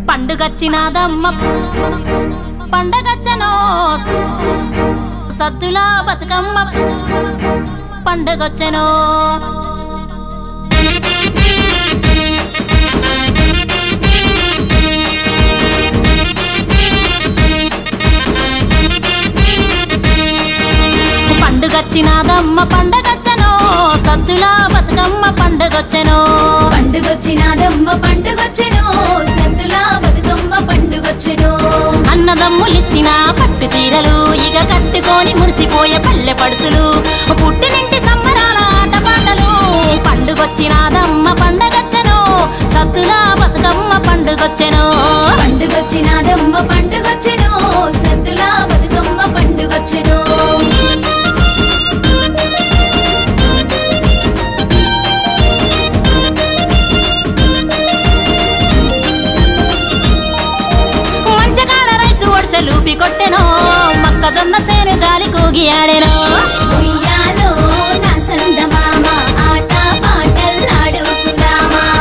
పండుగచ్చినాదమ్మ పండగచ్చనో సద్దులా బతుకమ్మ పండుగొచ్చెనో పండుగచ్చినాదమ్మ పండగచ్చనో సద్దులా బతుకమ్మ పండుగొచ్చెనో పండుగొచ్చినాదమ్మ పండుగొచ్చెను సద్దులా బతుకమ్మ పండుగొచ్చెను అన్నదమ్ములిచ్చిన పట్టు చీరలు ఇక కట్టుకొని మురిసిపోయే పల్లె పడుసులు పుట్టినింటి సంబరాల ఆటపాటలు పండుగొచ్చినాదమ్మ పండగచ్చను సత్తులా బతుకమ్మ పండుగొచ్చెను పండుగొచ్చినాదమ్మ పండుగొచ్చెను సద్దులా బతుకమ్మ పండుగొచ్చెను మంచకాడ రైతు ఒడిసెలూపి కొట్టెను మొక్కజొన్న సేను గాలి కూగి ఆడెను ఉయ్యాలో నా సందమామ ఆట పాటల్లాడుకుందామా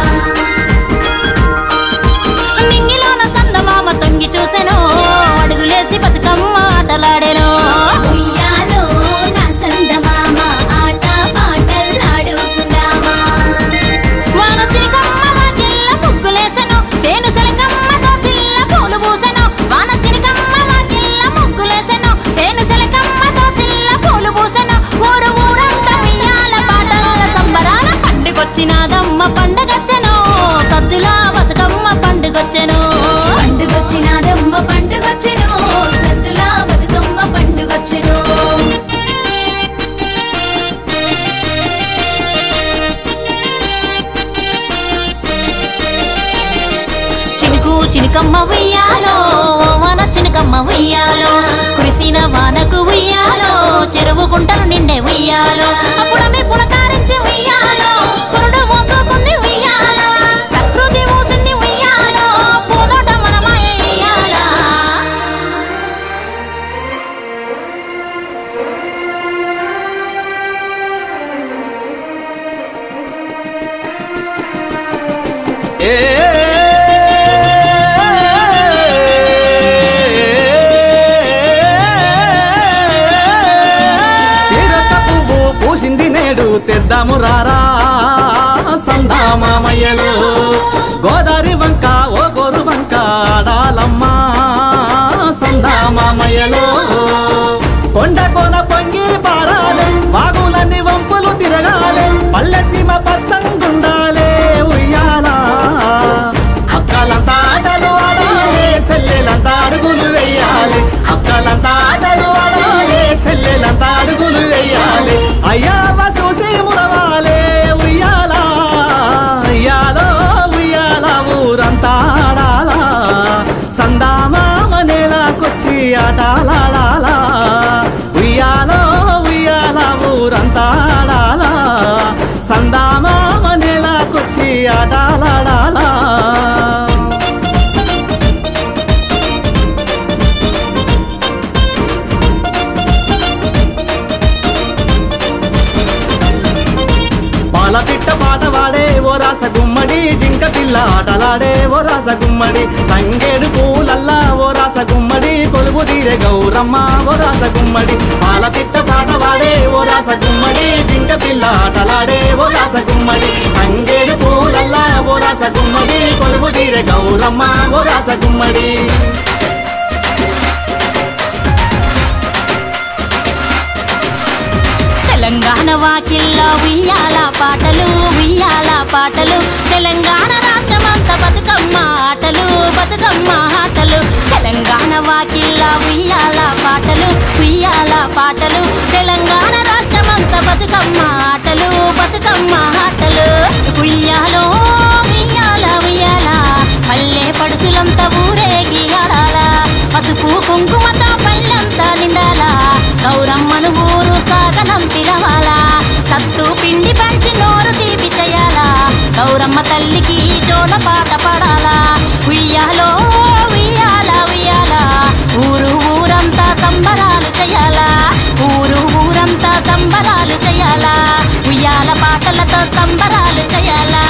నింగిలోన సందమామ తొంగి చూసెను అడుగులేసి బతుకమ్మ ఆటలాడెను ఉయ్యాలో నా సందమామ ఆట పాటల్లాడుకుందామా వాన సిరికమ్మ వాకిళ్ళ ముగ్గులేసెను సేను సెలకమ్మ దోసిల్ల పూలు పూసెను వాన చిరికమ్మ వాకిళ్ళ ముగ్గులేసెను సేను సెలకమ్మ దోసిల్ల పూలు పూసెను ఊరు ఊరంతా ఉయ్యాల పాటల సంబరాల పండుగొచ్చినాదమ్మ పండగచ్చెను సద్దులా బతుకమ్మ పండుగొచ్చెను పండుగొచ్చినాదమ్మ పండుగొచ్చెను సద్దులా బతుకమ్మ పండుగొచ్చెను చినుకు చినుకమ్మ ఉయ్యాలో వాన చినుకమ్మ ఉయ్యాలో కురిసిన వానకు ఉయ్యాలో చెరువు గుంటలు నిండే ఉయ్యాలో అప్పుడమే పులకారించి ఉయ్యాలో పురుడు మోసుకుంది ఉయ్యాలో ప్రకృతి మూసింది ఉయ్యాలో పూలోట మనమాయ ఉయ్యాలా తీరొక్క పువ్వు పూసింది నేడు తెద్దాము రారా సందామామయ్యలు గోదారి వంక ఓ గోరు వంక ఆడాలమ్మా సందామామయ్యలు కొండ కోన పొంగి పారాలే వాగులన్నీ వంపులు తిరగాలే పల్లె సీమ పచ్చంగుండాలే ఉయ్యాలా అక్కలంతా ఆటలు ఆడాలి సెల్లెలంతా అడుగులు వెయ్యాలి అక్కలంతా ఆటలు ఆడాలి సెల్లెలంతా అడుగులు వెయ్యాలి అయ్యావ చూసి మురవాలే ఉయ్యాలా ఉయ్యాలో ఉయ్యాల ఊరంతా ఆడాలా సందామామ నేలకొచ్చి ఆటలాడాలా ఉయ్యాలో ఉయ్యాల ఊరంతా ఆడాలా సందామామ నేలకొచ్చి ఆటలాడాలా పాల పిట్ట పాట వాడే ఓ రాస గుమ్మడి జింక పిల్ల ఆటలాడే ఓ రాస గుమ్మడి తంగేడు పూలల్లా ఓ రాస గుమ్మడి కొలువు తీరే గౌరమ్మ ఓ రాస గుమ్మడి పాల పిట్ట పాట వాడే ఓ రాస గుమ్మడి జింక పిల్ల ఆటలాడే ఓ రాస గుమ్మడి తంగేడు పూలల్లా ఓ రాస గుమ్మడి కొలువు తీరే గౌరమ్మ ఓ రాస గుమ్మడి తెలంగాణ వాకిల్లో ఉయ్యాల పాటలు ఉయ్యాల పాటలు తెలంగాణ రాష్ట్రమంతా బతుకమ్మ ఆటలు బతుకమ్మ ఆటలు తెలంగాణ వాకిల్లో ఉయ్యాల పాటలు ఉయ్యాల పాటలు తెలంగాణ రాష్ట్రమంతా బతుకమ్మ ఆటలు బతుకమ్మ ఆటలు ఉయ్యాలో ఉయ్యాల ఉయ్యాల పల్లె పడుసులంతా ఊరేగి ఆడాల పసుపు కుంకుమతో పల్లెంతా నిండాలా గౌరమ్మను ఊరు సాగనం పిలవాలా సత్తు పిండి పంచి నోరు తీపి చేయాలా గౌరమ్మ తల్లికి జోల పాట పడాలా ఉయ్యాలో ఉయ్యాల ఉయ్యాల ఊరు ఊరంతా సంబరాలు చేయాలా ఊరు ఊరంతా సంబరాలు చేయాలా ఉయ్యాల పాటలతో సంబరాలు చేయాలా